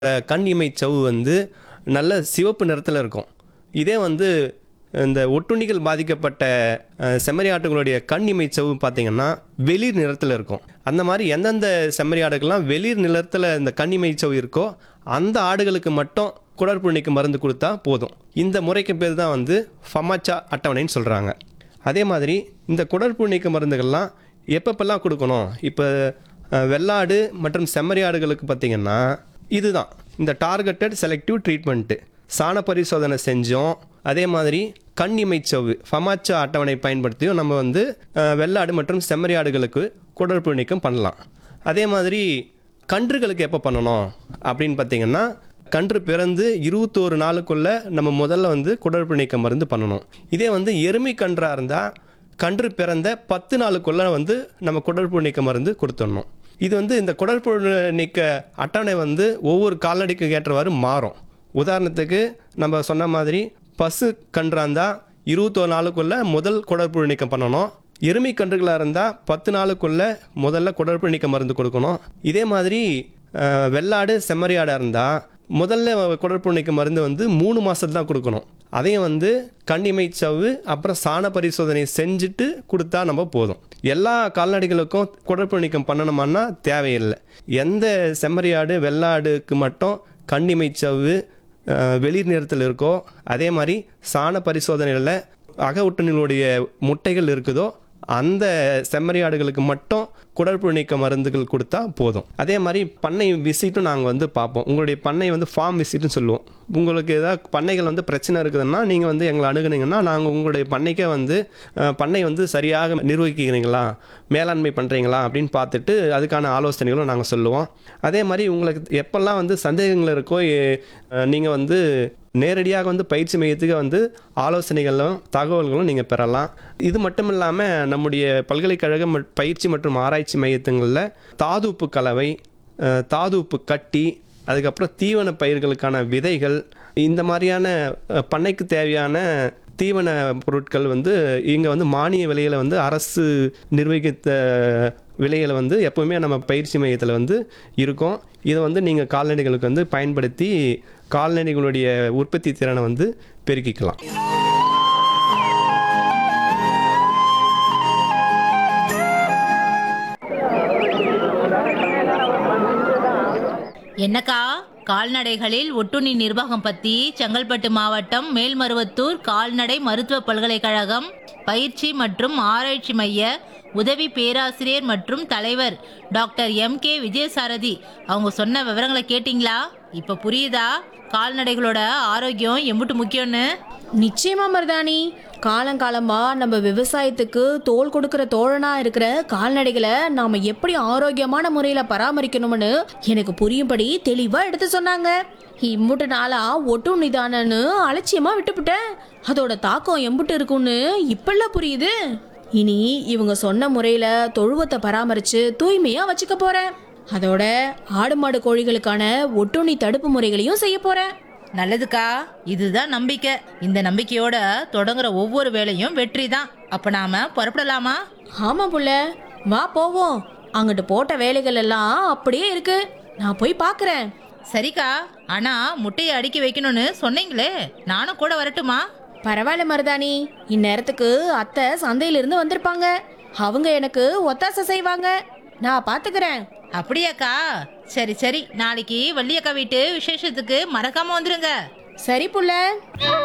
அஹ், கண் இமை சவ்வு வந்து நல்ல சிவப்பு நிறத்தில் இருக்கும் இதே வந்து இந்த ஒட்டுண்ணிகள் பாதிக்கப்பட்ட அஹ், செம்மறி ஆட்டுகளுடைய கண் இமை சவ்வு பார்த்தீங்கன்னா வெளிர் நிறத்தில் இருக்கும் அந்த மாதிரி எந்தெந்த செம்மறி ஆடுகள்லாம் வெளிர் நிறத்தில் இந்த கண் இமை சவ்வு இருக்கோ அந்த ஆடுகளுக்கு மட்டும் குடற்புண்ணிக்கு மருந்து கொடுத்தா போதும் இந்த முறைக்கு பேர் தான் வந்து ஃபமாச்சா அட்டவணைன்னு சொல்கிறாங்க அதே மாதிரி இந்த குடற்புண்ணிக்கு மருந்துகள்லாம் எப்பப்பெல்லாம் கொடுக்கணும் இப்போ அஹ், வெள்ளாடு மற்றும் செம்மறி ஆடுகளுக்கு பார்த்தீங்கன்னா இதுதான் இந்த டார்கெட்டட் செலக்டிவ் ட்ரீட்மெண்ட்டு சாண பரிசோதனை செஞ்சோம் அதே மாதிரி கண் இமைச்சவ்வு ஃபமாச்சா அட்டவணை பயன்படுத்தியும் நம்ம வந்து அஹ், வெள்ளாடு மற்றும் செம்மறி ஆடுகளுக்கு குடற்புழு நீக்கம் பண்ணலாம் அதே மாதிரி கன்றுகளுக்கு எப்போ பண்ணணும் அப்படின்னு பார்த்தீங்கன்னா கன்று பிறந்து இருபத்தோரு நாளுக்குள்ள நம்ம முதல்ல வந்து குடற்புழு நீக்க மருந்து பண்ணணும் இதே வந்து எருமை கன்றாக இருந்தால் கன்று பிறந்த பத்து நாளுக்குள்ள வந்து நம்ம குடற்புழு நீக்க மருந்து கொடுத்துடணும் இது வந்து இந்த குடற்புழு நீக்க அட்டவணை வந்து ஒவ்வொரு கால்நடைக்கு ஏற்றவாறு மாறும் உதாரணத்துக்கு நம்ம சொன்ன மாதிரி பசு கன்றா இருந்தால் இருபத்தோரு நாளுக்குள்ள முதல் குடற்புழு நீக்கம் பண்ணணும் எருமை கன்றுகளாக இருந்தால் பத்து நாளுக்குள்ள முதல்ல குடற்புழு நீக்க மருந்து கொடுக்கணும் இதே மாதிரி அஹ், வெள்ளாடு செம்மறி ஆடாக இருந்தால் முதல்ல குடற்புழு நீக்க மருந்து வந்து மூணு மாதத்துல தான் கொடுக்கணும் அதையும் வந்து கண்ணிமை சவ்வு அப்புறம் சாண பரிசோதனை செஞ்சுட்டு கொடுத்தா நம்ம போதும் எல்லா கால்நடைகளுக்கும் குடற்புழு நீக்கம் பண்ணணுமான்னா தேவையில்லை எந்த செம்மறியாடு வெள்ளாடுக்கு மட்டும் கண்ணிமை சவ்வு அஹ், வெளிர் நிறத்தில் இருக்கோ அதே மாதிரி சாண பரிசோதனையில் அக ஒட்டுண்ணிகளுடைய முட்டைகள் இருக்குதோ அந்த செம்மறி ஆடுகளுக்கு மட்டும் குடற்புழு நீக்க மருந்துகள் கொடுத்தா போதும் அதே மாதிரி பண்ணை விசிட்டும் நாங்கள் வந்து பார்ப்போம் உங்களுடைய பண்ணை வந்து ஃபார்ம் விசிட்னு சொல்லுவோம் உங்களுக்கு ஏதாவது பண்ணைகள் வந்து பிரச்சனை இருக்குதுன்னா நீங்கள் வந்து எங்களை அணுகுனீங்கன்னா நாங்கள் உங்களுடைய பண்ணைக்கே வந்து அஹ், பண்ணை வந்து சரியாக நிர்வகிக்கிறீங்களா மேலாண்மை பண்ணுறீங்களா அப்படின்னு பார்த்துட்டு அதுக்கான ஆலோசனைகளும் நாங்கள் சொல்லுவோம் அதே மாதிரி உங்களுக்கு எப்பெல்லாம் வந்து சந்தேகங்கள் இருக்கோ நீங்கள் வந்து நேரடியாக வந்து பயிற்சி மையத்துக்கு வந்து ஆலோசனைகளும் தகவல்களும் நீங்கள் பெறலாம் இது மட்டும் இல்லாமல் நம்முடைய பல்கலைக்கழக ம- பயிற்சி மற்றும் ஆராய்ச்சி மையத்துங்களில் தாதுப்பு கலவை அஹ், தாதுப்பு கட்டி அதுக்கப்புறம் தீவன பயிர்களுக்கான விதைகள் இந்த மாதிரியான அஹ், பண்ணைக்கு தேவையான தீவன பொருட்கள் வந்து இங்கே வந்து மானிய விலையில் வந்து அரசு நிர்வகித்த விலையில் வந்து எப்பவுமே நம்ம பயிற்சி மையத்தில் வந்து இருக்கும் இதை வந்து நீங்கள் கால்நடைகளுக்கு வந்து பயன்படுத்தி கால்நடைகளுடைய உற்பத்தி திறனை வந்து பெருக்கிக்கலாம் என்னக்கா கால்நடைகளில் ஒட்டுண்ணி நிர்வாகம் பத்தி செங்கல்பட்டு மாவட்டம் மேல்மருவத்தூர் கால்நடை மருத்துவ பல்கலைக்கழகம் பயிற்சி மற்றும் ஆராய்ச்சி மைய உதவி பேராசிரியர் மற்றும் தலைவர் டாக்டர் எம் கே விஜயசாரதி அவங்க சொன்ன விவரங்களை கேட்டிங்களா இப்ப புரியுதா கால்நடைகளோட ஆரோக்கியம் எம்புட்டு முக்கியம்னு நிச்சயமா மருதாணி காலங்காலமா நம்ம விவசாயத்துக்கு தோல் கொடுக்கிற தோழனா இருக்கிற கால்நடைகளை நாம எப்படி ஆரோக்கியமான முறையில பராமரிக்கணும்னு எனக்கு புரியும்படி தெளிவா எடுத்து சொன்னாங்க இம்புட்டு நாளா ஒட்டும் நிதானன்னு அலட்சியமா விட்டுப்புட்டேன் அதோட தாக்கம் எம்புட்டு இருக்கும்னு இப்பெல்லாம் புரியுது இனி இவங்க சொன்ன முறையில தொழுவத்தை பராமரிச்சு தூய்மையா வச்சுக்க போறேன் அதோட ஆடு மாடு கோழிகளுக்கான ஒட்டுண்ணி தடுப்பு முறைகளையும் செய்ய போறேன் நல்லதுக்கா இதுதான் நம்பிக்கை இந்த நம்பிக்கையோட தொடங்குற ஒவ்வொரு வேலையும் வெற்றி தான் அப்ப நாம புறப்படலாமா ஆமா புள்ள வா போவோம் அங்கிட்டு போட்ட வேலைகள் எல்லாம் அப்படியே இருக்கு நான் போய் பார்க்கறேன் சரிக்கா ஆனா முட்டையை அடுக்கி வைக்கணும்னு சொன்னீங்களே நானும் கூட வரட்டுமா பரவாயில்ல மருதாணி இந்நேரத்துக்கு அத்தை சந்தையில இருந்து வந்திருப்பாங்க அவங்க எனக்கு ஒத்தாசை செய்வாங்க நான் பாத்துக்கிறேன் அப்படியாக்கா சரி சரி நாளைக்கு வள்ளியக்கா வீட்டு விசேஷத்துக்கு மறக்காம வந்துருங்க சரி புள்ள